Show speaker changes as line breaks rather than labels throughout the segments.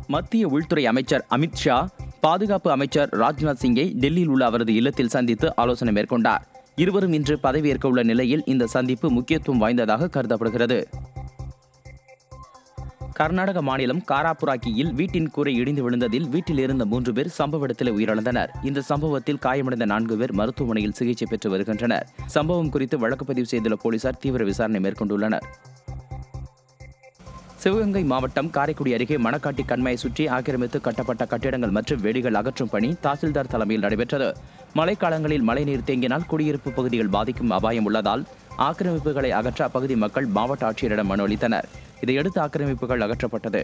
மத்திய உள்துறை அமைச்சர் அமித் ஷா பாதுகாப்பு அமைச்சர் ராஜ்நாத் சிங்கை டெல்லியில் உள்ள அவரது இல்லத்தில் சந்தித்து ஆலோசனை மேற்கொண்டார் இருவரும் இன்று பதவியேற்க உள்ள நிலையில் இந்த சந்திப்பு முக்கியத்துவம் வாய்ந்ததாக கருதப்படுகிறது கர்நாடக மாநிலம் காராபுராக்கியில் வீட்டின் கூரை இடிந்து விழுந்ததில் வீட்டில் இருந்த மூன்று பேர் சம்பவ இடத்தில் உயிரிழந்தனர் இந்த சம்பவத்தில் காயமடைந்த நான்கு பேர் மருத்துவமனையில் சிகிச்சை பெற்று வருகின்றனர் சம்பவம் குறித்து வழக்கு பதிவு செய்துள்ள போலீசார் தீவிர விசாரணை மேற்கொண்டுள்ளனர் சிவகங்கை மாவட்டம் காரைக்குடி அருகே மணக்காட்டி கண்மையை சுற்றி ஆக்கிரமித்து கட்டப்பட்ட கட்டிடங்கள் மற்றும் வெடிகள் அகற்றும் பணி தாசில்தார் தலைமையில் நடைபெற்றது மழைக்காலங்களில் மழைநீர் தேங்கினால் குடியிருப்பு பகுதிகள் பாதிக்கும் அபாயம் உள்ளதால் ஆக்கிரமிப்புகளை அகற்ற அப்பகுதி மக்கள் மாவட்ட ஆட்சியரிடம் மனு அளித்தனர் இதையடுத்து ஆக்கிரமிப்புகள் அகற்றப்பட்டது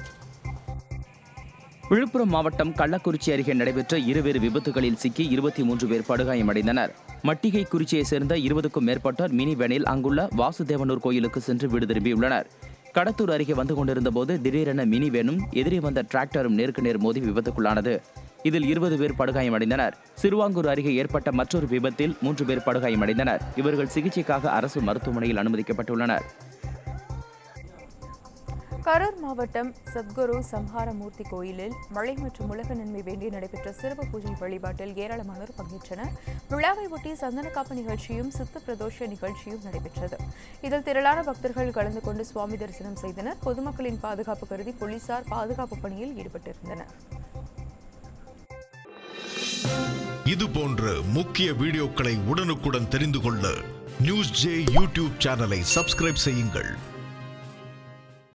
விழுப்புரம் மாவட்டம் கள்ளக்குறிச்சி அருகே நடைபெற்ற இருவேறு விபத்துகளில் சிக்கி இருபத்தி மூன்று பேர் படுகாயமடைந்தனர் மட்டிகை குறிச்சியைச் சேர்ந்த இருபதுக்கும் மேற்பட்டோர் மினி வேனில் அங்குள்ள வாசுதேவனூர் கோயிலுக்கு சென்று வீடு திரும்பியுள்ளனர் கடத்தூர் அருகே வந்து கொண்டிருந்த போது திடீரென மினி வேனும் எதிரே வந்த டிராக்டரும் நேருக்கு நேர் மோதி விபத்துக்குள்ளானது இதில் இருபது பேர் படுகாயமடைந்தனர் சிறுவாங்கூர் அருகே ஏற்பட்ட மற்றொரு விபத்தில் மூன்று பேர் படுகாயமடைந்தனர் இவர்கள் சிகிச்சைக்காக அரசு மருத்துவமனையில் அனுமதிக்கப்பட்டுள்ளனர்
கரூர் மாவட்டம் சத்குரு சம்ஹாரமூர்த்தி கோயிலில் மழை மற்றும் உலக நன்மை வேண்டி நடைபெற்ற சிறப்பு பூஜை வழிபாட்டில் ஏராளமானோர் பங்கேற்றனர் விழாவை ஒட்டி சந்தனக்காப்பு நிகழ்ச்சியும் சித்த பிரதோஷ நிகழ்ச்சியும் நடைபெற்றது இதில் திரளான பக்தர்கள் கலந்து கொண்டு சுவாமி தரிசனம் செய்தனர் பொதுமக்களின் பாதுகாப்பு கருதி போலீசார் பாதுகாப்பு பணியில் ஈடுபட்டிருந்தனர்
இது போன்ற முக்கிய வீடியோக்களை உடனுக்குடன் தெரிந்து கொள்ள நியூஸ் ஜே யூடியூப் சேனலை சப்ஸ்கிரைப் செய்யுங்கள்